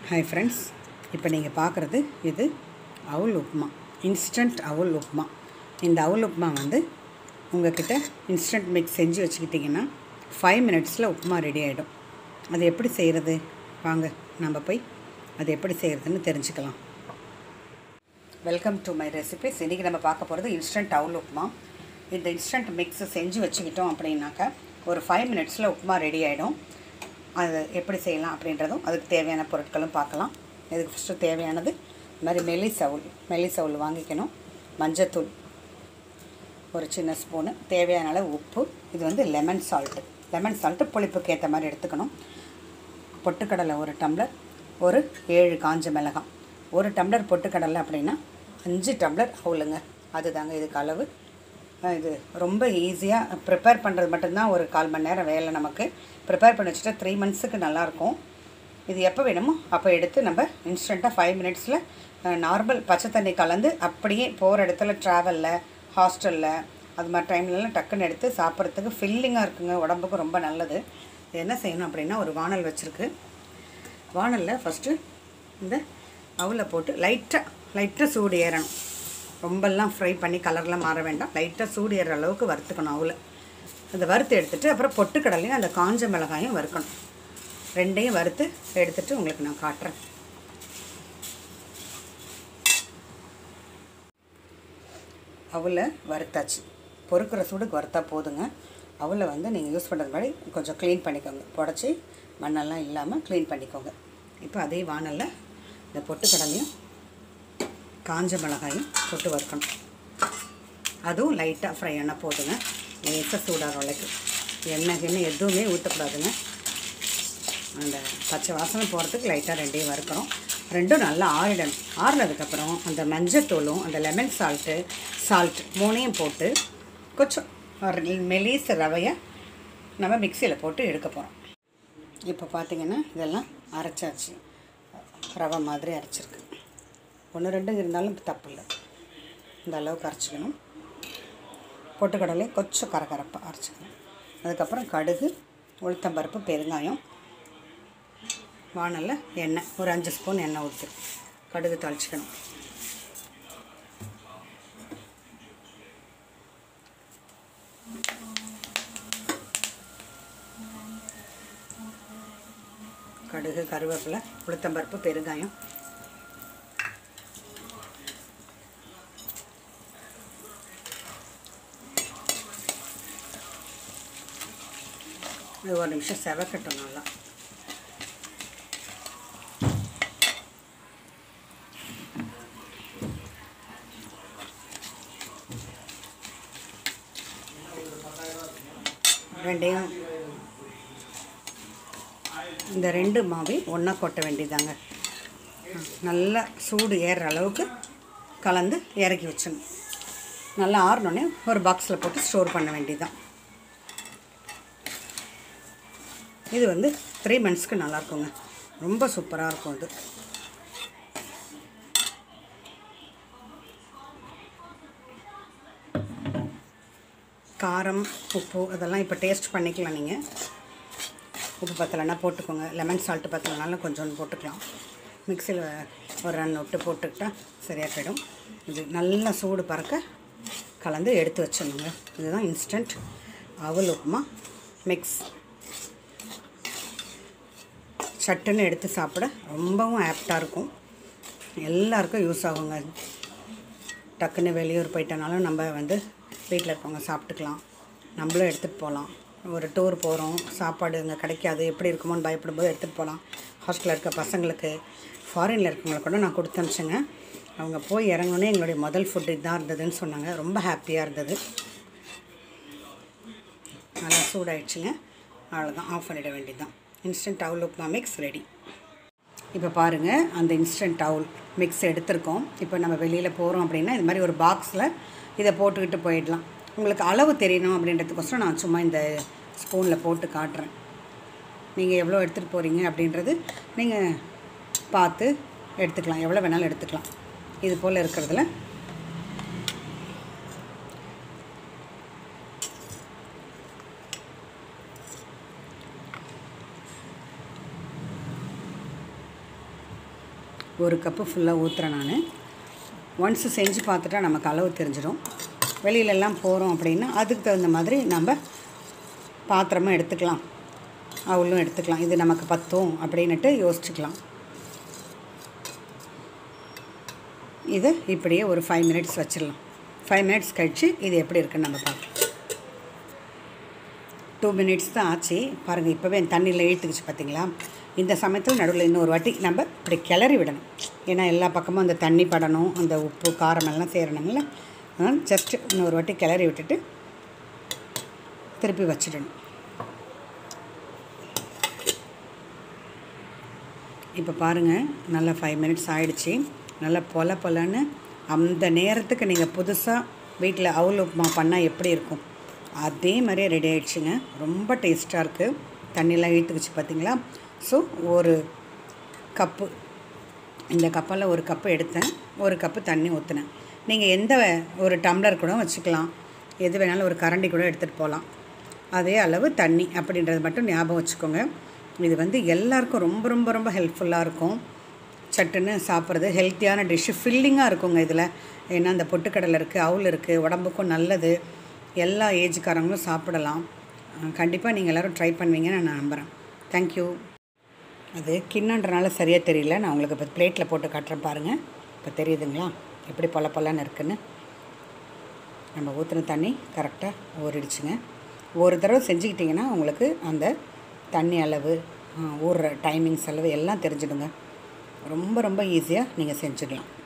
hi friends இப்போ நீங்கள் பார்க்குறது இது அவுல் உப்புமா இன்ஸ்டன்ட் அவுல் உப்புமா இந்த அவுல் உப்புமா வந்து உங்ககிட்ட இன்ஸ்டன்ட் மிக்ஸ் செஞ்சு வச்சுக்கிட்டிங்கன்னா ஃபைவ் மினிட்ஸில் உப்புமா ரெடி ஆகிடும் அது எப்படி செய்கிறது வாங்க நம்ம போய் அது எப்படி செய்கிறதுன்னு தெரிஞ்சுக்கலாம் வெல்கம் டு மை ரெசிபிஸ் இன்றைக்கி நம்ம பார்க்க போகிறது இன்ஸ்டன்ட் அவுல் உப்புமா இந்த இன்ஸ்டன்ட் மிக்ஸை செஞ்சு வச்சுக்கிட்டோம் அப்படின்னாக்கா ஒரு ஃபைவ் மினிட்ஸில் உப்புமா ரெடி ஆகிடும் அது எப்படி செய்யலாம் அப்படின்றதும் அதுக்கு தேவையான பொருட்களும் பார்க்கலாம் இதுக்கு ஃபஸ்ட்டு தேவையானது இந்த மாதிரி மெல்லிஸ் அவுல் மெல்லிஸ் அவுல் வாங்கிக்கணும் மஞ்சத்தூள் ஒரு சின்ன ஸ்பூனு தேவையான அளவு உப்பு இது வந்து லெமன் சால்ட்டு லெமன் சால்ட்டு புளிப்புக்கு ஏற்ற மாதிரி எடுத்துக்கணும் பொட்டுக்கடலை ஒரு டம்ளர் ஒரு ஏழு காஞ்ச மிளகாய் ஒரு டம்ளர் பொட்டுக்கடலை அப்படின்னா அஞ்சு டம்ளர் அவுளுங்க அதுதாங்க இதுக்கு அளவு அஹ் இது ரொம்ப ஈஸியாக ப்ரிப்பேர் பண்ணுறது மட்டும்தான் ஒரு கால் மணி நேரம் வேலை நமக்கு ப்ரிப்பேர் பண்ணி வச்சுட்டா த்ரீ மந்த்ஸுக்கு நல்லாயிருக்கும் இது எப்போ வேணுமோ அப்போ எடுத்து நம்ம இன்ஸ்டண்ட்டாக ஃபைவ் மினிட்ஸில் நார்மல் பச்சை தண்ணி கலந்து அப்படியே போகிற இடத்துல ட்ராவலில் ஹாஸ்டலில் அது மாதிரி டைம்லலாம் டக்குன்னு எடுத்து சாப்பிட்றதுக்கு ஃபில்லிங்காக இருக்குங்க உடம்புக்கு ரொம்ப நல்லது இது என்ன செய்யணும் அப்படின்னா ஒரு வானல் வச்சுருக்கு வானலில் ஃபஸ்ட்டு இந்த அவுலை போட்டு லைட்டாக லைட்டாக சூடு ஏறணும் ரொம்பலாம் ஃப்ரை பண்ணி கலர்லாம் மாற வேண்டாம் லைட்டாக சூடு ஏறுற அளவுக்கு வறுத்துக்கணும் அவுலை அதை வறுத்து எடுத்துகிட்டு அப்புறம் பொட்டுக்கடலையும் அந்த காஞ்ச மிளகாயும் வறுக்கணும் ரெண்டையும் வறுத்து எடுத்துகிட்டு உங்களுக்கு நான் காட்டுறேன் அவலை வறுத்தாச்சு பொறுக்கிற சூடுக்கு வறுத்தா போதுங்க அவலை வந்து நீங்கள் யூஸ் பண்ணுறது மாதிரி கொஞ்சம் க்ளீன் பண்ணிக்கோங்க புடச்சி மண்ணெல்லாம் இல்லாமல் க்ளீன் பண்ணிக்கோங்க இப்போ அதே வானலில் இந்த பொட்டுக்கடலையும் காஞ்ச மிளகாயும் போட்டு வறுக்கணும் அதுவும் லைட்டாக ஃப்ரை ஆனால் போதுங்க லேசாக சூடாகிற வரைக்கும் எண்ணெய் கிண்ணெய் எதுவுமே ஊற்றக்கூடாதுங்க அந்த பச்சை வாசனை போகிறதுக்கு லைட்டாக ரெண்டையும் வறுக்கிறோம் ரெண்டும் நல்லா ஆறிடணும் ஆறினதுக்கப்புறம் அந்த மஞ்சத்தூளும் அந்த லெமன் சால்ட்டு சால்ட் மூணையும் போட்டு கொஞ்சம் மெலிச ரவையை நம்ம மிக்சியில் போட்டு எடுக்க போகிறோம் இப்போ பார்த்திங்கன்னா இதெல்லாம் அரைச்சாச்சு ரவை மாதிரி அரைச்சிருக்கு ஒன்று ரெண்டு இருந்தாலும் தப்பு இல்லை இந்த அளவுக்கு அரைச்சிக்கணும் பொட்டுக்கடலை கொஞ்சம் கரகரப்பாக அரைச்சிக்கணும் அதுக்கப்புறம் கடுகு உளுத்தம்பருப்பு பெருங்காயம் வானலில் எண்ணெய் ஒரு அஞ்சு ஸ்பூன் எண்ணெய் ஊற்றி கடுகு தாளிச்சிக்கணும் கடுகு கருவேப்பிலை உளுத்தம்பருப்பு பெருங்காயம் இது ஒரு நிமிஷம் செவக்கட்டும் நல்லா ரெண்டையும் இந்த ரெண்டு மாவையும் ஒன்றா கொட்ட வேண்டியதாங்க நல்லா சூடு ஏறுற அளவுக்கு கலந்து இறக்கி வச்சிடணும் நல்லா ஆறினோடனே ஒரு பாக்ஸில் போட்டு ஸ்டோர் பண்ண வேண்டியதுதான் இது வந்து த்ரீ மந்த்ஸ்க்கு நல்லாயிருக்குங்க ரொம்ப சூப்பராக இருக்கும் இது காரம் உப்பு அதெல்லாம் இப்போ டேஸ்ட் பண்ணிக்கலாம் நீங்கள் உப்பு பத்தலைன்னா போட்டுக்கோங்க லெமன் சால்ட்டு பத்தலைனாலும் கொஞ்சோண்டு போட்டுக்கலாம் மிக்சியில் ஒரு ரன் விட்டு போட்டுக்கிட்டால் சரியாக போயிடும் இது நல்லா சூடு பறக்க கலந்து எடுத்து வச்சிடணுங்க இதுதான் இன்ஸ்டன்ட் அவல் உப்புமா மிக்ஸ் சட்டுன்னு எடுத்து சாப்பிட ரொம்பவும் ஆப்டாக இருக்கும் எல்லாருக்கும் யூஸ் ஆகுங்க டக்குன்னு வெளியூர் போயிட்டனாலும் நம்ம வந்து வீட்டில் இருக்கவங்க சாப்பிட்டுக்கலாம் நம்மளும் எடுத்துகிட்டு போகலாம் ஒரு டூர் போகிறோம் சாப்பாடு இங்கே கிடைக்காது எப்படி இருக்குமோன்னு பயப்படும்போது எடுத்துகிட்டு போகலாம் ஹாஸ்டலில் இருக்க பசங்களுக்கு ஃபாரினில் இருக்கவங்களுக்கு கூட நான் கொடுத்து அனுப்பிச்சேங்க அவங்க போய் இறங்கணுன்னே எங்களுடைய முதல் ஃபுட்டு இதான் இருந்ததுன்னு சொன்னாங்க ரொம்ப ஹாப்பியாக இருந்தது நல்லா சூடாயிடுச்சுங்க அவ்வளோதான் ஆஃப் பண்ணிட வேண்டியது தான் இன்ஸ்டன்ட் டவுல் உப்மா மிக்ஸ் ரெடி இப்போ பாருங்கள் அந்த இன்ஸ்டன்ட் டவுல் மிக்ஸ் எடுத்திருக்கோம் இப்போ நம்ம வெளியில் போகிறோம் அப்படின்னா இது மாதிரி ஒரு பாக்ஸில் இதை போட்டுக்கிட்டு போயிடலாம் உங்களுக்கு அளவு தெரியணும் அப்படின்றதுக்கோசரம் நான் சும்மா இந்த ஸ்பூனில் போட்டு காட்டுறேன் நீங்கள் எவ்வளோ எடுத்துகிட்டு போகிறீங்க அப்படின்றது நீங்கள் பார்த்து எடுத்துக்கலாம் எவ்வளோ வேணாலும் எடுத்துக்கலாம் இது போல் இருக்கிறதுல ஒரு கப்பு ஃபுல்லாக ஊற்றுறேன் நான் ஒன்ஸ் செஞ்சு பார்த்துட்டா நமக்கு அளவு தெரிஞ்சிடும் வெளியிலெல்லாம் போகிறோம் அப்படின்னா அதுக்கு தகுந்த மாதிரி நம்ம பாத்திரமும் எடுத்துக்கலாம் அவளும் எடுத்துக்கலாம் இது நமக்கு பத்தும் அப்படின்னுட்டு யோசிச்சுக்கலாம் இது இப்படியே ஒரு ஃபைவ் மினிட்ஸ் வச்சிடலாம் ஃபைவ் மினிட்ஸ் கழித்து இது எப்படி இருக்குன்னு நம்ம பார்க்கலாம் டூ மினிட்ஸ் தான் ஆச்சு பாருங்கள் இப்போவே தண்ணியில் இழுத்துக்குச்சு பார்த்தீங்களா இந்த சமயத்தில் நடுவில் இன்னொரு வாட்டி நம்ம இப்படி கிளறி விடணும் ஏன்னா எல்லா பக்கமும் அந்த தண்ணி படணும் அந்த உப்பு காரம் எல்லாம் சேரணுங்கள அதனால் ஜஸ்ட் இன்னொரு வாட்டி கிளறி விட்டுட்டு திருப்பி வச்சிடணும் இப்போ பாருங்கள் நல்லா ஃபைவ் மினிட்ஸ் ஆயிடுச்சு நல்லா பொல பொலன்னு அந்த நேரத்துக்கு நீங்கள் புதுசாக வீட்டில் அவுல் உப்புமா பண்ணால் எப்படி இருக்கும் அதே மாதிரியே ரெடி ஆயிடுச்சுங்க ரொம்ப டேஸ்ட்டாக இருக்குது தண்ணியெலாம் இழுத்துக்குச்சு பார்த்தீங்களா ஸோ ஒரு கப்பு இந்த கப்பால் ஒரு கப்பு எடுத்தேன் ஒரு கப்பு தண்ணி ஊற்றினேன் நீங்கள் எந்த ஒரு டம்ளர் கூட வச்சுக்கலாம் எது வேணாலும் ஒரு கரண்டி கூட எடுத்துகிட்டு போகலாம் அதே அளவு தண்ணி அப்படின்றது மட்டும் ஞாபகம் வச்சுக்கோங்க இது வந்து எல்லாருக்கும் ரொம்ப ரொம்ப ரொம்ப ஹெல்ப்ஃபுல்லாக இருக்கும் சட்டுன்னு சாப்பிட்றது ஹெல்த்தியான டிஷ்ஷு ஃபில்லிங்காக இருக்குங்க இதில் ஏன்னா அந்த பொட்டுக்கடலை இருக்குது அவுல் இருக்குது உடம்புக்கும் நல்லது எல்லா ஏஜ்காரங்களும் சாப்பிடலாம் கண்டிப்பாக நீங்கள் எல்லோரும் ட்ரை பண்ணுவீங்கன்னு நான் நம்புகிறேன் தேங்க்யூ அது கிண்ணன்றனால சரியாக தெரியல நான் உங்களுக்கு இப்போ பிளேட்டில் போட்டு காட்டுறேன் பாருங்கள் இப்போ தெரியுதுங்களா எப்படி பொல பொலன்னு இருக்குன்னு நம்ம ஊற்றின தண்ணி கரெக்டாக ஊறிடுச்சுங்க ஒரு தடவை செஞ்சுக்கிட்டிங்கன்னா உங்களுக்கு அந்த தண்ணி அளவு ஊறுற டைமிங்ஸ் அளவு எல்லாம் தெரிஞ்சிடுங்க ரொம்ப ரொம்ப ஈஸியாக நீங்கள் செஞ்சுக்கலாம்